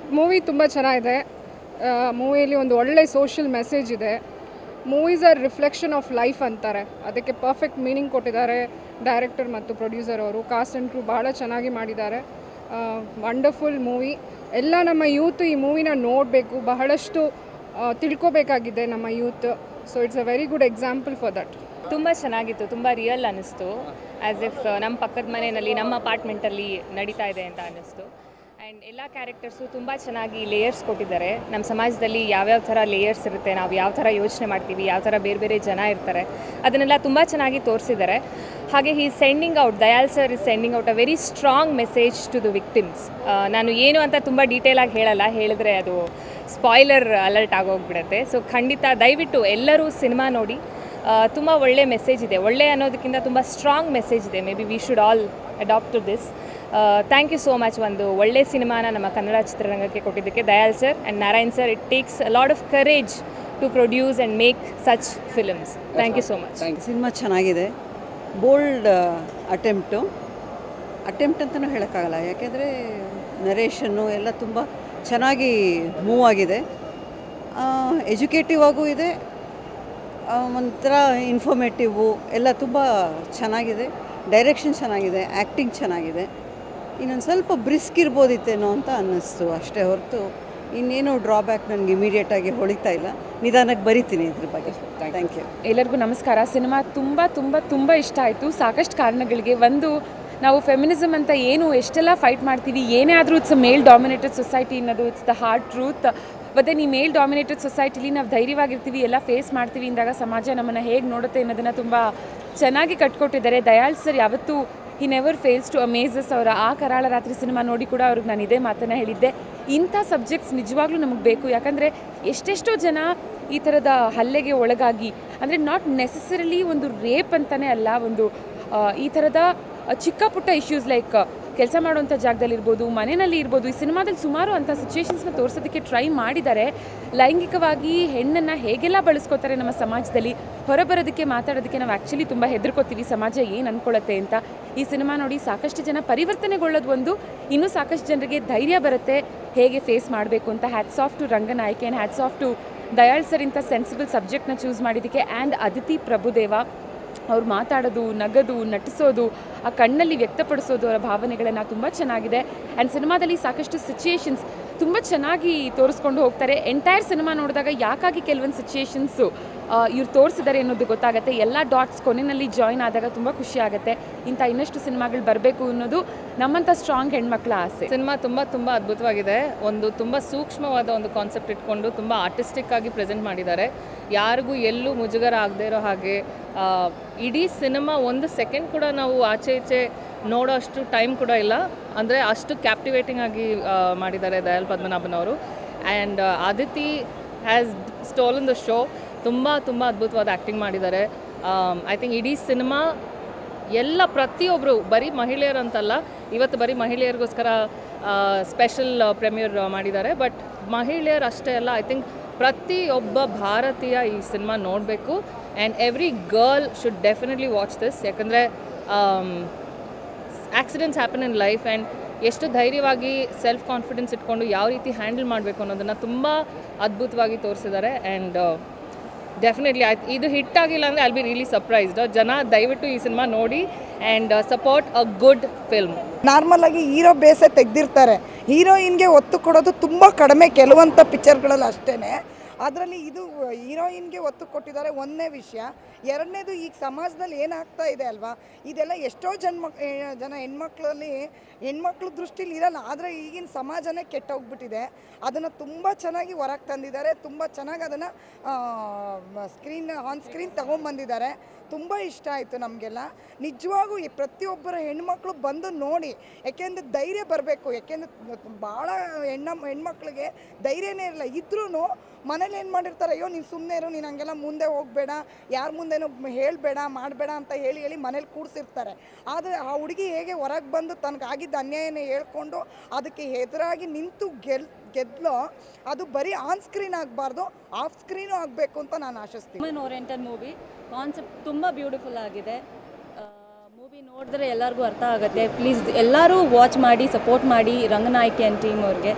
movie ತುಂಬ ಚೆನ್ನಾಗಿದೆ ಮೂವಿಯಲ್ಲಿ ಒಂದು ಒಳ್ಳೆ ಸೋಷಿಯಲ್ ಮೆಸೇಜ್ ಇದೆ movies are reflection of life ಅಂತಾರೆ ಅದಕ್ಕೆ ಪರ್ಫೆಕ್ಟ್ ಮೀನಿಂಗ್ ಕೊಟ್ಟಿದ್ದಾರೆ ಡೈರೆಕ್ಟರ್ ಮತ್ತು ಪ್ರೊಡ್ಯೂಸರ್ ಅವರು ಕಾಸ್ಟ್ ಆ್ಯಂಡ್ ಕ್ರೂ ಭಾಳ ಚೆನ್ನಾಗಿ ಮಾಡಿದ್ದಾರೆ ವಂಡರ್ಫುಲ್ ಮೂವಿ ಎಲ್ಲ ನಮ್ಮ ಯೂತ್ ಈ ಮೂವಿನ ನೋಡಬೇಕು ಬಹಳಷ್ಟು ಆ, ತಿಳ್ಕೊಬೇಕಾಗಿದೆ ನಮ್ಮ youth so it's a very good example for that ತುಂಬ ಚೆನ್ನಾಗಿತ್ತು ತುಂಬ ರಿಯಲ್ ಅನ್ನಿಸ್ತು ಆ್ಯಸ್ ಇಫ್ ನಮ್ಮ ಪಕ್ಕದ ಮನೆಯಲ್ಲಿ ನಮ್ಮ ಅಪಾರ್ಟ್ಮೆಂಟಲ್ಲಿ ನಡೀತಾ ಇದೆ ಅಂತ ಅನ್ನಿಸ್ತು ಆ್ಯಂಡ್ ಎಲ್ಲ ಕ್ಯಾರೆಕ್ಟರ್ಸು ತುಂಬ ಚೆನ್ನಾಗಿ ಲೇಯರ್ಸ್ ಕೊಟ್ಟಿದ್ದಾರೆ ನಮ್ಮ ಸಮಾಜದಲ್ಲಿ ಯಾವ್ಯಾವ ಥರ ಲೇಯರ್ಸ್ ಇರುತ್ತೆ ನಾವು ಯಾವ ಥರ ಯೋಚನೆ ಮಾಡ್ತೀವಿ ಯಾವ ಥರ ಬೇರೆ ಬೇರೆ ಜನ ಇರ್ತಾರೆ ಅದನ್ನೆಲ್ಲ ತುಂಬ ಚೆನ್ನಾಗಿ ತೋರಿಸಿದ್ದಾರೆ ಹಾಗೆ ಈ sending out Dayal sir is sending out a very strong message to the victims ನಾನು ಏನು ಅಂತ ತುಂಬ ಡೀಟೇಲಾಗಿ ಹೇಳಲ್ಲ ಹೇಳಿದ್ರೆ ಅದು ಸ್ಪಾಯ್ಲರ್ ಅಲರ್ಟ್ ಆಗೋಗ್ಬಿಡುತ್ತೆ ಸೊ ಖಂಡಿತ ದಯವಿಟ್ಟು ಎಲ್ಲರೂ ಸಿನಿಮಾ ನೋಡಿ ತುಂಬ ಒಳ್ಳೆ ಮೆಸೇಜ್ ಇದೆ ಒಳ್ಳೆ ಅನ್ನೋದಕ್ಕಿಂತ ತುಂಬ ಸ್ಟ್ರಾಂಗ್ ಮೆಸೇಜ್ ಇದೆ may be we should all adapt to this thank you so much ಒಂದು ಒಳ್ಳೆ ಸಿನಿಮಾನ ನಮ್ಮ ಕನ್ನಡ ಚಿತ್ರರಂಗಕ್ಕೆ ಕೊಟ್ಟಿದ್ದಕ್ಕೆ Dayal sir and Narayan sir it takes lot of courage to produce and make such films thank you so much cinema ಚೆನ್ನಾಗಿದೆ bold attempt attempt ಅಂತಲೂ ಹೇಳೋಕ್ಕಾಗಲ್ಲ ಯಾಕೆಂದರೆ ನರೇಷನ್ನು ಎಲ್ಲ ತುಂಬ ಚೆನ್ನಾಗಿ ಮೂವ್ ಆಗಿದೆ ಎಜುಕೇಟಿವ್ ಆಗೂ ಇದೆ ಆ, ಒಂಥರ ಇನ್ಫಾರ್ಮೇಟಿವು ಎಲ್ಲ ತುಂಬ ಚೆನ್ನಾಗಿದೆ ಡೈರೆಕ್ಷನ್ ಚೆನ್ನಾಗಿದೆ ಆ್ಯಕ್ಟಿಂಗ್ ಚೆನ್ನಾಗಿದೆ ಇನ್ನೊಂದು ಸ್ವಲ್ಪ ಬ್ರಿಸ್ಕ್ ಇರ್ಬೋದಿತ್ತೇನೋ ಅಂತ ಅನ್ನಿಸ್ತು ಅಷ್ಟೇ ಹೊರತು ಇನ್ನೇನು ಡ್ರಾಬ್ಯಾಕ್ ನನಗೆ ಇಮಿಡಿಯೇಟಾಗಿ ಹೊಳಿತಾ ಇಲ್ಲ ನಿಧಾನಕ್ಕೆ ಬರಿತೀನಿ ಇದ್ರ ಬಗ್ಗೆ ಥ್ಯಾಂಕ್ ಯು ಎಲ್ಲರಿಗೂ ನಮಸ್ಕಾರ ಸಿನಿಮಾ ತುಂಬ ತುಂಬ ತುಂಬ ಇಷ್ಟ ಆಯಿತು ಸಾಕಷ್ಟು ಕಾರಣಗಳಿಗೆ ಒಂದು ನಾವು ಫೆಮಿನಿಸಮ್ ಅಂತ ಏನು ಎಷ್ಟೆಲ್ಲ ಫೈಟ್ ಮಾಡ್ತೀವಿ ಏನೇ ಆದರೂ it's a male dominated society ಅನ್ನೋದು ಇಟ್ಸ್ ದ ಹಾರ್ಡ್ ಟ್ರೂತ್ ಮತ್ತು ಈ ಮೇಲ್ ಡಾಮಿನೇಟೆಡ್ ಸೊಸೈಟಿಲಿ ನಾವು ಧೈರ್ಯವಾಗಿರ್ತೀವಿ ಎಲ್ಲ ಫೇಸ್ ಮಾಡ್ತೀವಿ ಅಂದಾಗ ಸಮಾಜ ನಮ್ಮನ್ನು ಹೇಗೆ ನೋಡುತ್ತೆ ಅನ್ನೋದನ್ನು ತುಂಬ ಚೆನ್ನಾಗಿ ಕಟ್ಕೊಟ್ಟಿದ್ದಾರೆ ದಯಾಳ್ ಸರ್ ಯಾವತ್ತೂ he never fails to amaze us ಅವರ ಆ ಕರಾಳ ರಾತ್ರಿ ಸಿನಿಮಾ ನೋಡಿ ಕೂಡ ಅವ್ರಿಗೆ ನಾನು ಇದೇ ಮಾತನ್ನು ಹೇಳಿದ್ದೆ ಇಂಥ ಸಬ್ಜೆಕ್ಟ್ಸ್ ನಿಜವಾಗ್ಲೂ ನಮಗೆ ಬೇಕು ಯಾಕಂದರೆ ಎಷ್ಟೆಷ್ಟೋ ಜನ ಈ ಥರದ ಹಲ್ಲೆಗೆ ಒಳಗಾಗಿ ಅಂದರೆ ನಾಟ್ ನೆಸಸರಿಲಿ ಒಂದು ರೇಪ್ ಅಂತಲೇ ಅಲ್ಲ ಒಂದು ಆ, ಈ ಥರದ ಚಿಕ್ಕ ಪುಟ್ಟ ಇಶ್ಯೂಸ್ ಲೈಕ್ ಕೆಲಸ ಮಾಡುವಂಥ ಜಾಗದಲ್ಲಿರ್ಬೋದು ಮನೆಯಲ್ಲಿ ಇರ್ಬೋದು ಈ ಸಿನಿಮಾದಲ್ಲಿ ಸುಮಾರು ಅಂಥ ಸಿಚುವೇಶನ್ಸ್ನ ತೋರಿಸೋದಕ್ಕೆ ಟ್ರೈ ಮಾಡಿದ್ದಾರೆ ಲೈಂಗಿಕವಾಗಿ ಹೆಣ್ಣನ್ನು ಹೇಗೆಲ್ಲ ಬಳಸ್ಕೋತಾರೆ ನಮ್ಮ ಸಮಾಜದಲ್ಲಿ ಹೊರಬರೋದಕ್ಕೆ ಮಾತಾಡೋದಕ್ಕೆ ನಾವು ಆ್ಯಕ್ಚುಲಿ ತುಂಬ ಹೆದರ್ಕೋತೀವಿ ಸಮಾಜ ಏನು ಅಂದ್ಕೊಳ್ಳುತ್ತೆ ಅಂತ ಈ ಸಿನಿಮಾ ನೋಡಿ ಸಾಕಷ್ಟು ಜನ ಪರಿವರ್ತನೆಗೊಳ್ಳೋದು ಒಂದು ಇನ್ನೂ ಸಾಕಷ್ಟು ಜನರಿಗೆ ಧೈರ್ಯ ಬರುತ್ತೆ ಹೇಗೆ ಫೇಸ್ ಮಾಡಬೇಕು ಅಂತ hats off to Ranganayaki and hats off to Dayal sir ಇಂಥ ಸೆನ್ಸಿಬಲ್ ಸಬ್ಜೆಕ್ಟ್ನ ಚೂಸ್ ಮಾಡಿದ್ದಕ್ಕೆ ಆ್ಯಂಡ್ ಅದಿತಿ ಪ್ರಭುದೇವ ಅವ್ರು ಮಾತಾಡೋದು ನಗದು ನಟಿಸೋದು ಆ ಕಣ್ಣಲ್ಲಿ ವ್ಯಕ್ತಪಡಿಸೋದು ಅವರ ಭಾವನೆಗಳನ್ನು ತುಂಬ ಚೆನ್ನಾಗಿದೆ ಆ್ಯಂಡ್ ಸಿನಿಮಾದಲ್ಲಿ ಸಾಕಷ್ಟು ಸಿಚುಯೇಷನ್ಸ್ ತುಂಬ ಚೆನ್ನಾಗಿ ತೋರಿಸ್ಕೊಂಡು ಹೋಗ್ತಾರೆ ಎಂಟೈರ್ ಸಿನಿಮಾ ನೋಡಿದಾಗ ಯಾಕಾಗಿ ಕೆಲವೊಂದು ಸಿಚುಯೇಷನ್ಸು ಇವ್ರು ತೋರಿಸಿದ್ದಾರೆ ಅನ್ನೋದು ಗೊತ್ತಾಗುತ್ತೆ ಎಲ್ಲ ಡಾಟ್ಸ್ ಕೊನೆಯಲ್ಲಿ ಜಾಯಿನ್ ಆದಾಗ ತುಂಬ ಖುಷಿ ಆಗುತ್ತೆ ಇಂಥ ಇನ್ನಷ್ಟು ಸಿನಿಮಾಗಳು ಬರಬೇಕು ಅನ್ನೋದು ನಮ್ಮಂಥ ಸ್ಟ್ರಾಂಗ್ ಹೆಣ್ಮಕ್ಳ ಆಸೆ ಸಿನಿಮಾ ತುಂಬ ತುಂಬ ಅದ್ಭುತವಾಗಿದೆ ಒಂದು ತುಂಬ ಸೂಕ್ಷ್ಮವಾದ ಒಂದು ಕಾನ್ಸೆಪ್ಟ್ ಇಟ್ಕೊಂಡು ತುಂಬ ಆರ್ಟಿಸ್ಟಿಕ್ ಆಗಿ ಪ್ರೆಸೆಂಟ್ ಮಾಡಿದ್ದಾರೆ ಯಾರಿಗೂ ಎಲ್ಲೂ ಮುಜುಗರ ಆಗದೆ ಇರೋ ಹಾಗೆ ಆ, ಇಡೀ ಸಿನಿಮಾ ಒಂದು ಸೆಕೆಂಡ್ ಕೂಡ ನಾವು ಆಚೆ ಈಚೆ ನೋಡೋ ಅಷ್ಟು ಟೈಮ್ ಕೂಡ ಇಲ್ಲ ಅಂದರೆ ಅಷ್ಟು ಕ್ಯಾಪ್ಟಿವೇಟಿಂಗ್ ಆಗಿ ಆ, ಮಾಡಿದ್ದಾರೆ ದಯಾಲ್ ಪದ್ಮನಾಭನ್ ಅವರು and Aditi has stolen the show ತುಂಬ ತುಂಬ ಅದ್ಭುತವಾದ ಆ್ಯಕ್ಟಿಂಗ್ ಮಾಡಿದ್ದಾರೆ ಐ ಥಿಂಕ್ ಇಡೀ ಸಿನಿಮಾ ಎಲ್ಲ ಪ್ರತಿಯೊಬ್ಬರು ಬರೀ ಮಹಿಳೆಯರಂತಲ್ಲ ಇವತ್ತು ಬರೀ ಮಹಿಳೆಯರಿಗೋಸ್ಕರ ಸ್ಪೆಷಲ್ ಪ್ರೀಮಿಯರ್ ಮಾಡಿದ್ದಾರೆ ಬಟ್ ಮಹಿಳೆಯರು ಅಷ್ಟೇ ಅಲ್ಲ ಐ ಥಿಂಕ್ ಪ್ರತಿಯೊಬ್ಬ ಭಾರತೀಯ ಈ ಸಿನಿಮಾ ನೋಡಬೇಕು and every girl should definitely watch this ಯಾಕಂದರೆ accidents happen in life and ಎಷ್ಟು ಧೈರ್ಯವಾಗಿ ಸೆಲ್ಫ್ ಕಾನ್ಫಿಡೆನ್ಸ್ ಇಟ್ಕೊಂಡು ಯಾವ ರೀತಿ ಹ್ಯಾಂಡಲ್ ಮಾಡಬೇಕು ಅನ್ನೋದನ್ನು ತುಂಬ ಅದ್ಭುತವಾಗಿ ತೋರಿಸಿದ್ದಾರೆ ಆ್ಯಂಡ್ ಡೆಫಿನೆಟ್ಲಿ ಆಯ್ತು ಇದು ಹಿಟ್ ಆಗಿಲ್ಲ ಅಂದರೆ ಐಲ್ ಬಿ ರಿಯಲಿ ಸರ್ಪ್ರೈಸ್ಡ್ ಜನ ದಯವಿಟ್ಟು ಈ ಸಿನಿಮಾ ನೋಡಿ and support a good film normal ಆಗಿ ಹೀರೋ ಬೇಸೇ ತೆಗ್ದಿರ್ತಾರೆ ಹೀರೋಯಿನ್ಗೆ ಒತ್ತು ಕೊಡೋದು ತುಂಬ ಕಡಿಮೆ ಕೆಲವಂಥ ಪಿಕ್ಚರ್ಗಳಲ್ಲಿ ಅಷ್ಟೇ ಅದರಲ್ಲಿ ಇದು ಹೀರೋಯಿನ್ಗೆ ಒತ್ತು ಕೊಟ್ಟಿದ್ದಾರೆ ಒಂದನೇ ವಿಷಯ ಎರಡನೇದು ಈಗ ಸಮಾಜದಲ್ಲಿ ಏನಾಗ್ತಾ ಇದೆ ಅಲ್ವಾ ಇದೆಲ್ಲ ಎಷ್ಟೋ ಜನ್ಮ ಏ, ಜನ ಹೆಣ್ಮಕ್ಳಲ್ಲಿ ಹೆಣ್ಮಕ್ಳ ದೃಷ್ಟಿಲಿ ಇರಲ್ಲ ಆದರೆ ಈಗಿನ ಸಮಾಜನೇ ಕೆಟ್ಟೋಗ್ಬಿಟ್ಟಿದೆ ಅದನ್ನು ತುಂಬ ಚೆನ್ನಾಗಿ ಹೊರಗೆ ತಂದಿದ್ದಾರೆ ತುಂಬ ಚೆನ್ನಾಗಿ ಅದನ್ನು ಸ್ಕ್ರೀನ್ ಆನ್ ಸ್ಕ್ರೀನ್ ತೊಗೊಂಬಂದಿದ್ದಾರೆ ತುಂಬ ಇಷ್ಟ ಆಯಿತು ನಮಗೆಲ್ಲ ನಿಜವಾಗೂ ಈ ಪ್ರತಿಯೊಬ್ಬರ ಹೆಣ್ಮಕ್ಳು ಬಂದು ನೋಡಿ ಯಾಕೆಂದರೆ ಧೈರ್ಯ ಬರಬೇಕು ಯಾಕೆಂದರೆ ಭಾಳ ಹೆಣ್ಣ ಹೆಣ್ಮಕ್ಳಿಗೆ ಧೈರ್ಯನೇ ಇರಲ್ಲ ಇದ್ರೂ ಮನೇಲಿ ಏನು ಮಾಡಿರ್ತಾರೆ ಅಯ್ಯೋ ನೀನು ಸುಮ್ಮನೆ ಇರು ನೀನು ಹಂಗೆಲ್ಲ ಮುಂದೆ ಹೋಗಬೇಡ ಯಾರ ಮುಂದೆನೂ ಹೇಳಬೇಡ ಮಾಡಬೇಡ ಅಂತ ಹೇಳಿ ಹೇಳಿ ಮನೇಲಿ ಕೂಡಿಸಿರ್ತಾರೆ ಆದರೆ ಆ ಹುಡುಗಿ ಹೇಗೆ ಹೊರಗೆ ಬಂದು ತನಗಾಗಿದ್ದ ಅನ್ಯಾಯನ ಹೇಳ್ಕೊಂಡು ಅದಕ್ಕೆ ಎದುರಾಗಿ ನಿಂತು ಗೆಲ್ ಗೆದ್ಲೋ ಅದು ಬರೀ ಆನ್ ಸ್ಕ್ರೀನ್ ಆಗಬಾರ್ದು ಆಫ್ ಸ್ಕ್ರೀನು ಆಗಬೇಕು ಅಂತ ನಾನು ಆಶಿಸ್ತೀನಿ ಹ್ಯೂಮನ್ ಓರಿಯೆಂಟೆಡ್ ಮೂವಿ ಕಾನ್ಸೆಪ್ಟ್ ತುಂಬ ಬ್ಯೂಟಿಫುಲ್ ಆಗಿದೆ ಮೂವಿ ನೋಡಿದ್ರೆ ಎಲ್ಲರಿಗೂ ಅರ್ಥ ಆಗುತ್ತೆ ಪ್ಲೀಸ್ ಎಲ್ಲರೂ ವಾಚ್ ಮಾಡಿ ಸಪೋರ್ಟ್ ಮಾಡಿ ರಂಗನಾಯ್ಕೆ ಆ್ಯಂಡ್ ಟೀಮ್ ಅವ್ರಿಗೆ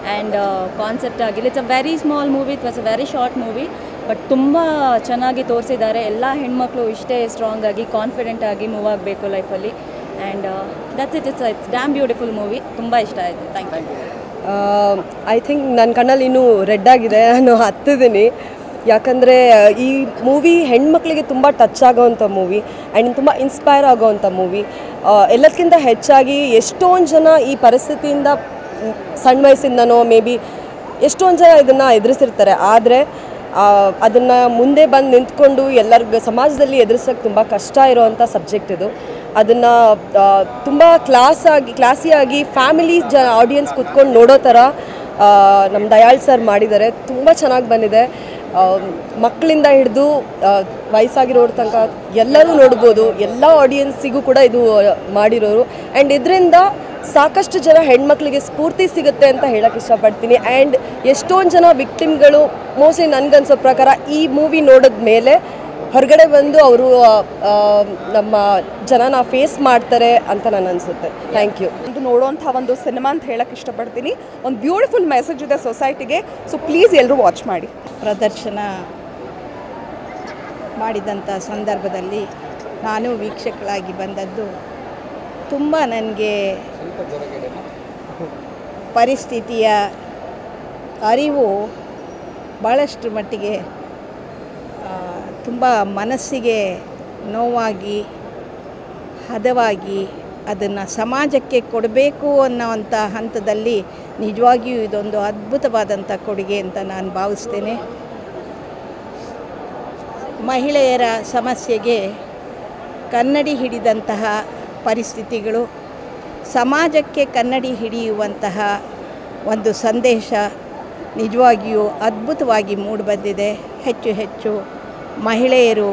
ಆ್ಯಂಡ್ ಕಾನ್ಸೆಪ್ಟ್ ಆಗಿಲ್ಲ it's a very small movie it was a very short movie but ತುಂಬ ಚೆನ್ನಾಗಿ ತೋರಿಸಿದ್ದಾರೆ ಎಲ್ಲ ಹೆಣ್ಮಕ್ಳು ಇಷ್ಟೇ ಸ್ಟ್ರಾಂಗ್ ಆಗಿ ಕಾನ್ಫಿಡೆಂಟ್ ಆಗಿ ಮೂವ್ ಆಗಬೇಕು ಲೈಫಲ್ಲಿ and that's it it's it's damn beautiful movie ತುಂಬ ಇಷ್ಟ ಆಯಿತು ಥ್ಯಾಂಕ್ ಯು ಐ ಥಿಂಕ್ ನನ್ನ ಕಣ್ಣಲ್ಲಿ ಇನ್ನೂ ರೆಡ್ ಆಗಿದೆ ನಾನು ಹತ್ತಿದ್ದೀನಿ ಯಾಕಂದರೆ ಈ ಮೂವಿ ಹೆಣ್ಮಕ್ಳಿಗೆ ತುಂಬ ಟಚ್ ಆಗೋವಂಥ ಮೂವಿ ಆ್ಯಂಡ್ ತುಂಬ ಇನ್ಸ್ಪೈರ್ ಆಗೋವಂಥ ಮೂವಿ ಎಲ್ಲದಕ್ಕಿಂತ ಹೆಚ್ಚಾಗಿ ಎಷ್ಟೊಂದು ಜನ ಈ ಪರಿಸ್ಥಿತಿಯಿಂದ ಮ್, ಸಣ್ಣ ವಯಸ್ಸಿಂದನೋ ಮೇ ಬಿ ಎಷ್ಟೊಂದು ಜನ ಇದನ್ನು ಎದುರಿಸಿರ್ತಾರೆ ಆದರೆ ಅದನ್ನು ಮುಂದೆ ಬಂದು ನಿಂತ್ಕೊಂಡು ಎಲ್ಲರಿಗೂ ಸಮಾಜದಲ್ಲಿ ಎದುರಿಸೋಕ್ಕೆ ತುಂಬ ಕಷ್ಟ ಇರೋವಂಥ ಸಬ್ಜೆಕ್ಟ್ ಇದು ಅದನ್ನು ತುಂಬ ಕ್ಲಾಸಾಗಿ ಕ್ಲಾಸಿಯಾಗಿ ಫ್ಯಾಮಿಲಿ ಜ ಆಡಿಯನ್ಸ್ ಕುತ್ಕೊಂಡು ನೋಡೋ ಥರ ಆ, ನಮ್ಮ ದಯಾಳ್ ಸರ್ ಮಾಡಿದ್ದಾರೆ ತುಂಬ ಚೆನ್ನಾಗಿ ಬಂದಿದೆ ಆ, ಮಕ್ಕಳಿಂದ ಹಿಡಿದು ವಯಸ್ಸಾಗಿರೋರ ತನಕ ಎಲ್ಲರೂ ನೋಡ್ಬೋದು ಎಲ್ಲ ಆಡಿಯನ್ಸಿಗೂ ಕೂಡ ಇದು ಆ, ಮಾಡಿರೋರು ಆ್ಯಂಡ್ ಇದರಿಂದ ಸಾಕಷ್ಟು ಜನ ಹೆಣ್ಮಕ್ಳಿಗೆ ಸ್ಫೂರ್ತಿ ಸಿಗುತ್ತೆ ಅಂತ ಹೇಳಕ್ಕೆ ಇಷ್ಟಪಡ್ತೀನಿ ಆ್ಯಂಡ್ ಎಷ್ಟೊಂದು ಜನ ವಿಕ್ಟಿಮ್ಗಳು ಮೋಸ್ಟ್ಲಿ ನನಗನ್ಸೋ ಪ್ರಕಾರ ಈ ಮೂವಿ ನೋಡಿದ ಮೇಲೆ ಹೊರಗಡೆ ಬಂದು ಅವರು ನಮ್ಮ ಜನನ ಫೇಸ್ ಮಾಡ್ತಾರೆ ಅಂತ ನನಗೆ ಅನಿಸುತ್ತೆ ಥ್ಯಾಂಕ್ ಯು ಒಂದು ನೋಡೋಂಥ ಒಂದು ಸಿನಿಮಾ ಅಂತ ಹೇಳಕ್ಕೆ ಇಷ್ಟಪಡ್ತೀನಿ ಒಂದು ಬ್ಯೂಟಿಫುಲ್ ಮೆಸೇಜ್ ಇದೆ ಸೊಸೈಟಿಗೆ ಸೊ ಪ್ಲೀಸ್ ಎಲ್ಲರೂ ವಾಚ್ ಮಾಡಿ ಪ್ರದರ್ಶನ ಮಾಡಿದಂಥ ಸಂದರ್ಭದಲ್ಲಿ ನಾನು ವೀಕ್ಷಕಳಾಗಿ ಬಂದದ್ದು ತುಂಬ ನನಗೆ ಪರಿಸ್ಥಿತಿಯ ಅರಿವು ಭಾಳಷ್ಟು ಮಟ್ಟಿಗೆ ತುಂಬ ಮನಸ್ಸಿಗೆ ನೋವಾಗಿ ಹದವಾಗಿ ಅದನ್ನು ಸಮಾಜಕ್ಕೆ ಕೊಡಬೇಕು ಅನ್ನೋವಂಥ ಹಂತದಲ್ಲಿ ನಿಜವಾಗಿಯೂ ಇದೊಂದು ಅದ್ಭುತವಾದಂಥ ಕೊಡುಗೆ ಅಂತ ನಾನು ಭಾವಿಸ್ತೇನೆ ಮಹಿಳೆಯರ ಸಮಸ್ಯೆಗೆ ಕನ್ನಡಿ ಹಿಡಿದಂತಹ ಪರಿಸ್ಥಿತಿಗಳು ಸಮಾಜಕ್ಕೆ ಕನ್ನಡಿ ಹಿಡಿಯುವಂತಹ ಒಂದು ಸಂದೇಶ ನಿಜವಾಗಿಯೂ ಅದ್ಭುತವಾಗಿ ಮೂಡಿಬಂದಿದೆ ಹೆಚ್ಚು ಹೆಚ್ಚು ಮಹಿಳೆಯರು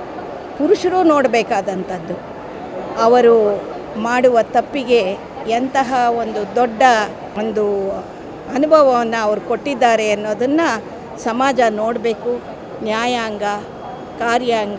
ಪುರುಷರು ನೋಡಬೇಕಾದಂಥದ್ದು ಅವರು ಮಾಡುವ ತಪ್ಪಿಗೆ ಎಂತಹ ಒಂದು ದೊಡ್ಡ ಒಂದು ಅನುಭವವನ್ನು ಅವರು ಕೊಟ್ಟಿದ್ದಾರೆ ಅನ್ನೋದನ್ನು ಸಮಾಜ ನೋಡಬೇಕು ನ್ಯಾಯಾಂಗ ಕಾರ್ಯಾಂಗ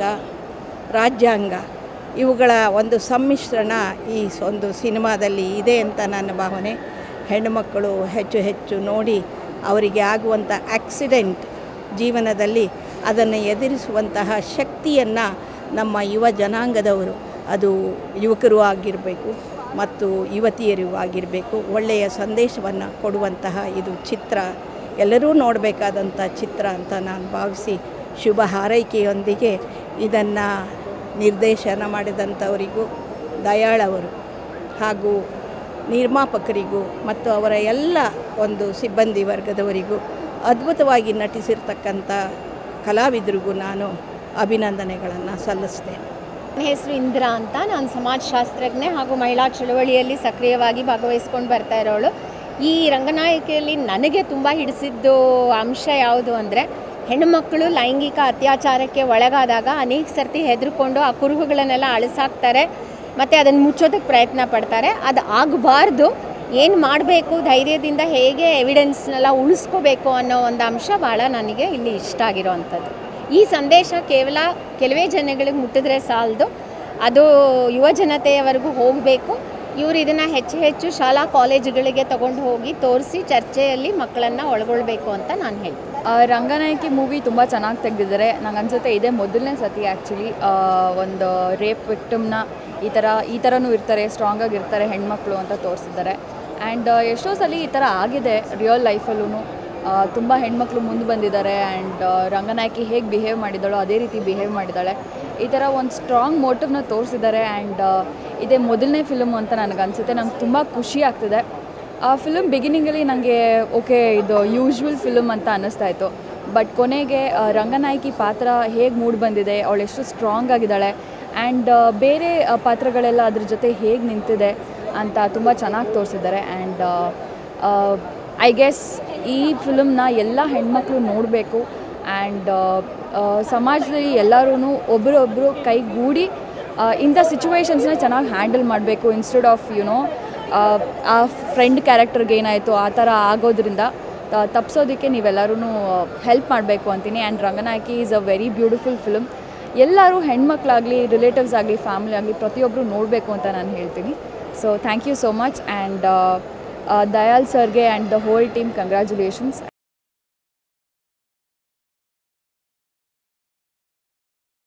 ರಾಜ್ಯಾಂಗ ಇವುಗಳ ಒಂದು ಸಮ್ಮಿಶ್ರಣ ಈ ಸ್- ಒಂದು ಸಿನಿಮಾದಲ್ಲಿ ಇದೆ ಅಂತ ನನ್ನ ಭಾವನೆ ಹೆಣ್ಣುಮಕ್ಕಳು ಹೆಚ್ಚು ಹೆಚ್ಚು ನೋಡಿ ಅವರಿಗೆ ಆಗುವಂಥ ಆಕ್ಸಿಡೆಂಟ್ ಜೀವನದಲ್ಲಿ ಅದನ್ನು ಎದುರಿಸುವಂತಹ ಶಕ್ತಿಯನ್ನು ನಮ್ಮ ಯುವ ಜನಾಂಗದವರು ಅದು ಯುವಕರು ಆಗಿರಬೇಕು ಮತ್ತು ಯುವತಿಯರು ಆಗಿರಬೇಕು ಒಳ್ಳೆಯ ಸಂದೇಶವನ್ನು ಕೊಡುವಂತಹ ಇದು ಚಿತ್ರ ಎಲ್ಲರೂ ನೋಡಬೇಕಾದಂಥ ಚಿತ್ರ ಅಂತ ನಾನು ಭಾವಿಸಿ ಶುಭ ಹಾರೈಕೆಯೊಂದಿಗೆ ಇದನ್ನು ನಿರ್ದೇಶನ ಮಾಡಿದಂಥವರಿಗೂ ದಯಾಳ್ ಅವರು ಹಾಗೂ ನಿರ್ಮಾಪಕರಿಗೂ ಮತ್ತು ಅವರ ಎಲ್ಲ ಒಂದು ಸಿಬ್ಬಂದಿ ವರ್ಗದವರಿಗೂ ಅದ್ಭುತವಾಗಿ ನಟಿಸಿರ್ತಕ್ಕಂಥ ಕಲಾವಿದರಿಗೂ ನಾನು ಅಭಿನಂದನೆಗಳನ್ನು ಸಲ್ಲಿಸ್ತೇನೆ ನನ್ನ ಹೆಸರು ಇಂದಿರಾ ಅಂತ ನಾನು ಸಮಾಜಶಾಸ್ತ್ರಜ್ಞೆ ಹಾಗೂ ಮಹಿಳಾ ಚಳವಳಿಯಲ್ಲಿ ಸಕ್ರಿಯವಾಗಿ ಭಾಗವಹಿಸ್ಕೊಂಡು ಬರ್ತಾ ಇರೋಳು ಈ ರಂಗನಾಯಕಿಯಲ್ಲಿ ನನಗೆ ತುಂಬ ಹಿಡಿಸಿದ್ದು ಅಂಶ ಯಾವುದು ಅಂದರೆ ಹೆಣ್ಣುಮಕ್ಕಳು ಲೈಂಗಿಕ ಅತ್ಯಾಚಾರಕ್ಕೆ ಒಳಗಾದಾಗ ಅನೇಕ ಸರ್ತಿ ಹೆದರ್ಕೊಂಡು ಆ ಕುರುಹುಗಳನ್ನೆಲ್ಲ ಅಳಿಸಾಕ್ತಾರೆ ಮತ್ತು ಅದನ್ನು ಮುಚ್ಚೋದಕ್ಕೆ ಪ್ರಯತ್ನ ಪಡ್ತಾರೆ ಅದು ಆಗಬಾರ್ದು ಏನು ಮಾಡಬೇಕು ಧೈರ್ಯದಿಂದ ಹೇಗೆ ಎವಿಡೆನ್ಸ್ನೆಲ್ಲ ಉಳಿಸ್ಕೋಬೇಕು ಅನ್ನೋ ಒಂದು ಅಂಶ ಭಾಳ ನನಗೆ ಇಲ್ಲಿ ಇಷ್ಟ ಆಗಿರೋವಂಥದ್ದು ಈ ಸಂದೇಶ ಕೇವಲ ಕೆಲವೇ ಜನಗಳಿಗೆ ಮುಟ್ಟಿದ್ರೆ ಸಾಲದು ಅದು ಯುವ ಜನತೆಯವರೆಗೂ ಹೋಗಬೇಕು ಇವರು ಇದನ್ನು ಹೆಚ್ಚು ಹೆಚ್ಚು ಶಾಲಾ ಕಾಲೇಜುಗಳಿಗೆ ತಗೊಂಡು ಹೋಗಿ ತೋರಿಸಿ ಚರ್ಚೆಯಲ್ಲಿ ಮಕ್ಕಳನ್ನು ಒಳಗೊಳ್ಬೇಕು ಅಂತ ನಾನು ಹೇಳ್ತೀನಿ ಆ, ರಂಗನಾಯಕಿ ಮೂವಿ ತುಂಬ ಚೆನ್ನಾಗಿ ತೆಗೆದಿದ್ದಾರೆ ನಂಗೆ ಅನ್ಸುತ್ತೆ ಇದೇ ಮೊದಲನೇ ಸತಿ ಆ್ಯಕ್ಚುಲಿ ಒಂದು ರೇಪ್ ವಿಕ್ಟಮ್ನ ಈ ಥರ ಈ ಥರನೂ ಇರ್ತಾರೆ ಸ್ಟ್ರಾಂಗಾಗಿ ಇರ್ತಾರೆ ಹೆಣ್ಮಕ್ಳು ಅಂತ ತೋರಿಸಿದ್ದಾರೆ ಆ್ಯಂಡ್ ಎಷ್ಟೋ ಸಲ ಈ ಥರ ಆಗಿದೆ ರಿಯಲ್ ಲೈಫಲ್ಲೂ ತುಂಬ ಹೆಣ್ಮಕ್ಳು ಮುಂದೆ ಬಂದಿದ್ದಾರೆ ಆ್ಯಂಡ್ ರಂಗನಾಯಕಿ ಹೇಗೆ ಬಿಹೇವ್ ಮಾಡಿದ್ದಾಳೋ ಅದೇ ರೀತಿ ಬಿಹೇವ್ ಮಾಡಿದ್ದಾಳೆ ಈ ಥರ ಒಂದು ಸ್ಟ್ರಾಂಗ್ ಮೋಟಿವ್ನ ತೋರಿಸಿದ್ದಾರೆ ಆ್ಯಂಡ್ ಇದೇ ಮೊದಲನೇ ಫಿಲಮ್ ಅಂತ ನನಗೆ ಅನಿಸುತ್ತೆ ನಂಗೆ ತುಂಬ ಖುಷಿ ಆಗ್ತಿದೆ ಆ ಫಿಲಮ್ ಬಿಗಿನಿಂಗಲ್ಲಿ ನನಗೆ ಓಕೆ ಇದು ಯೂಶ್ವಲ್ ಫಿಲಮ್ ಅಂತ ಅನ್ನಿಸ್ತಾ ಇತ್ತು ಬಟ್ ಕೊನೆಗೆ ಆ, ರಂಗನಾಯಕಿ ಪಾತ್ರ ಹೇಗೆ ಮೂಡ್ ಬಂದಿದೆ ಅವಳು ಎಷ್ಟು ಸ್ಟ್ರಾಂಗ್ ಆಗಿದ್ದಾಳೆ ಆ್ಯಂಡ್ ಬೇರೆ ಆ, ಪಾತ್ರಗಳೆಲ್ಲ ಅದ್ರ ಜೊತೆ ಹೇಗೆ ನಿಂತಿದೆ ಅಂತ ತುಂಬ ಚೆನ್ನಾಗಿ ತೋರಿಸಿದ್ದಾರೆ ಆ್ಯಂಡ್ ಐ ಗೆಸ್ ಈ ಫಿಲಮ್ನ ಎಲ್ಲ ಹೆಣ್ಮಕ್ಳು ನೋಡಬೇಕು ಆ್ಯಂಡ್ ಸಮಾಜದಲ್ಲಿ ಎಲ್ಲರೂ ಒಬ್ಬರೊಬ್ಬರು ಕೈಗೂಡಿ ಆ, ಇಂಥ ಸಿಚುವೇಶನ್ಸ್ನ ಚೆನ್ನಾಗಿ ಹ್ಯಾಂಡಲ್ ಮಾಡಬೇಕು ಇನ್ಸ್ಟೆಡ್ ಆಫ್ ಯುನೋ ಆ ಫ್ರೆಂಡ್ ಕ್ಯಾರೆಕ್ಟರ್ಗೆ ಏನಾಯಿತು ಆ ಥರ ಆಗೋದ್ರಿಂದ ತ- ತಪ್ಸೋದಕ್ಕೆ ನೀವೆಲ್ಲರೂ ಹೆಲ್ಪ್ ಮಾಡಬೇಕು ಅಂತೀನಿ and Ranganayaki is a very beautiful film ಎಲ್ಲರೂ ಹೆಣ್ಮಕ್ಳಾಗಲಿ ರಿಲೇಟಿವ್ಸ್ ಆಗಲಿ ಫ್ಯಾಮಿಲಿ ಆಗಲಿ ಪ್ರತಿಯೊಬ್ಬರು ನೋಡಬೇಕು ಅಂತ ನಾನು ಹೇಳ್ತೀನಿ so thank you so much and Dayal ಸರ್ಗೆ and the whole team congratulations